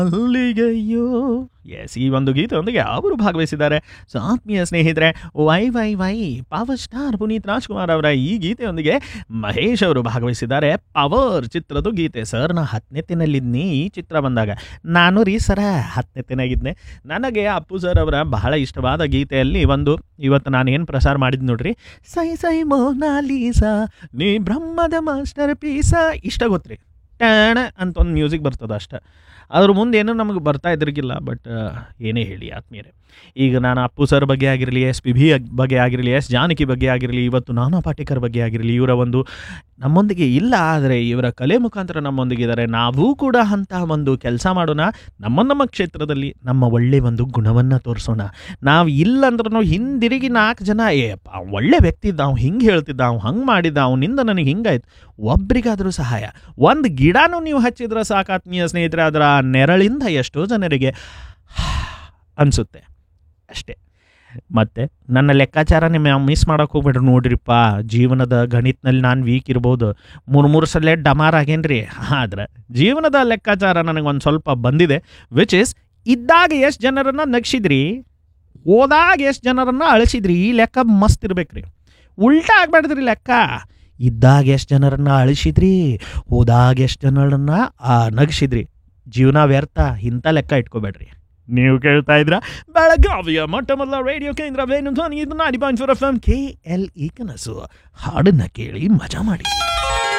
ಅಲ್ಲಿಗೆಯೋ S ಈ ಒಂದು ಗೀತೆಯೊಂದಿಗೆ ಅವರು ಭಾಗವಹಿಸಿದ್ದಾರೆ ಸೊ ಆತ್ಮೀಯ ಸ್ನೇಹಿತರೆ Y Y Y power star Puneeth Rajkumar ಅವರ ಈ ಗೀತೆಯೊಂದಿಗೆ ಮಹೇಶ್ ಅವರು ಭಾಗವಹಿಸಿದ್ದಾರೆ ಪವರ್ ಚಿತ್ರದ ಗೀತೆ ಸರ್ ನಾ ಹತ್ತನೇತಿನಲ್ಲಿದ್ನಿ ಈ ಚಿತ್ರ ಬಂದಾಗ ನಾನು ರೀ ಸರ ಹತ್ತನೇತಿನಾಗಿದ್ದೆ ನನಗೆ ಅಪ್ಪು ಸರ್ ಅವರ ಬಹಳ ಇಷ್ಟವಾದ ಗೀತೆಯಲ್ಲಿ ಒಂದು ಇವತ್ತು ನಾನು ಏನು ಪ್ರಸಾರ ಮಾಡಿದ್ ನೋಡ್ರಿ ಸೈ ಸೈ ಮೋನಾಲೀಸಾ ನೀ ಬ್ರಹ್ಮದ ಮಾಸ್ಟರ್ ಪೀಸ ಇಷ್ಟ ಗೊತ್ತ್ರಿ ಟ್ಯಾಣ ಅಂತ ಒಂದು ಮ್ಯೂಸಿಕ್ ಬರ್ತದೆ ಅಷ್ಟೆ ಅದ್ರ ಮುಂದೆ ಏನೂ ನಮಗೆ ಬರ್ತಾ ಇದ್ರಿಗಿಲ್ಲ ಬಟ್ ಏನೇ ಹೇಳಿ ಆತ್ಮೀಯರೇ ಈಗ ನಾನು ಅಪ್ಪು ಸರ್ ಬಗ್ಗೆ ಆಗಿರಲಿ ಎಸ್ ಪಿ ಬಿ ಬಗ್ಗೆ ಆಗಿರಲಿ ಎಸ್ ಜಾನಕಿ ಬಗ್ಗೆ ಆಗಿರಲಿ ಇವತ್ತು ನಾನಾ ಪಾಟೇಕರ್ ಬಗ್ಗೆ ಆಗಿರಲಿ ಇವರ ಒಂದು ನಮ್ಮೊಂದಿಗೆ ಇಲ್ಲ ಆದರೆ ಇವರ ಕಲೆ ಮುಖಾಂತರ ನಮ್ಮೊಂದಿಗೆ ಇದ್ದಾರೆ ನಾವೂ ಕೂಡ ಅಂತಹ ಒಂದು ಕೆಲಸ ಮಾಡೋಣ ನಮ್ಮ ನಮ್ಮ ಕ್ಷೇತ್ರದಲ್ಲಿ ನಮ್ಮ ಒಳ್ಳೆ ಒಂದು ಗುಣವನ್ನು ತೋರಿಸೋಣ ನಾವು ಇಲ್ಲ ಅಂದ್ರೂ ಹಿಂದಿರುಗಿ ನಾಲ್ಕು ಜನ ಏಪ್ಪ ಅವ್ನು ಒಳ್ಳೆ ವ್ಯಕ್ತಿ ಇದ್ದ ಅವ್ನು ಹಿಂಗೆ ಹೇಳ್ತಿದ್ದ ಅವ್ನು ಹಂಗೆ ಮಾಡಿದ್ದ ಅವನಿಂದ ನನಗೆ ಹಿಂಗಾಯ್ತು ಒಬ್ರಿಗಾದರೂ ಸಹಾಯ ಒಂದು ಗಿಡನೂ ನೀವು ಹಚ್ಚಿದ್ರೆ ಸಾಕು ಆತ್ಮೀಯ ಸ್ನೇಹಿತರೆ ಅದರ ನೆರಳಿಂದ ಎಷ್ಟೋ ಜನರಿಗೆ ಅನಿಸುತ್ತೆ ಅಷ್ಟೇ ಮತ್ತು ನನ್ನ ಲೆಕ್ಕಾಚಾರ ನಿಮ್ಮ ಮಿಸ್ ಮಾಡೋಕೆ ಹೋಗ್ಬೇಡ್ರಿ ನೋಡ್ರಿಪ್ಪ ಜೀವನದ ಗಣಿತನಲ್ಲಿ ನಾನು ವೀಕ್ ಇರ್ಬೋದು ಮೂರು ಮೂರು ಸಲ ಡಮಾರ್ ಆಗೇನ್ರಿ ಆದ್ರೆ ಜೀವನದ ಲೆಕ್ಕಾಚಾರ ನನಗೆ ಒಂದು ಸ್ವಲ್ಪ ಬಂದಿದೆ ವಿಚ್ ಇಸ್ ಇದ್ದಾಗ ಎಷ್ಟು ಜನರನ್ನು ನಗಿಸಿದ್ರಿ ಹೋದಾಗ ಎಷ್ಟು ಜನರನ್ನು ಅಳಿಸಿದ್ರಿ ಈ ಲೆಕ್ಕ ಮಸ್ತ್ ಇರ್ಬೇಕ್ರಿ ಉಲ್ಟಾ ಆಗ್ಬೇಡ್ದ್ರಿ ಲೆಕ್ಕ ಇದ್ದಾಗ ಎಷ್ಟು ಜನರನ್ನು ಅಳಿಸಿದ್ರಿ ಹೋದಾಗ ಎಷ್ಟು ಜನರನ್ನು ನಗಿಸಿದ್ರಿ ಜೀವನ ವ್ಯರ್ಥ ಇಂಥ ಲೆಕ್ಕ ಇಟ್ಕೋಬೇಡ್ರಿ ನೀವು ಕೇಳ್ತಾ ಇದ್ರ ಬೆಳಗಾವಿಯ ಮೊಟ್ಟ ಮೊದಲ ರೇಡಿಯೋ ಕೇಂದ್ರ ವೇಣು ಧ್ವನಿ ಇದು ninety point four FM K L E ಇ ಕನಸು ಹಾಡನ್ನ ಕೇಳಿ ಮಜಾ ಮಾಡಿ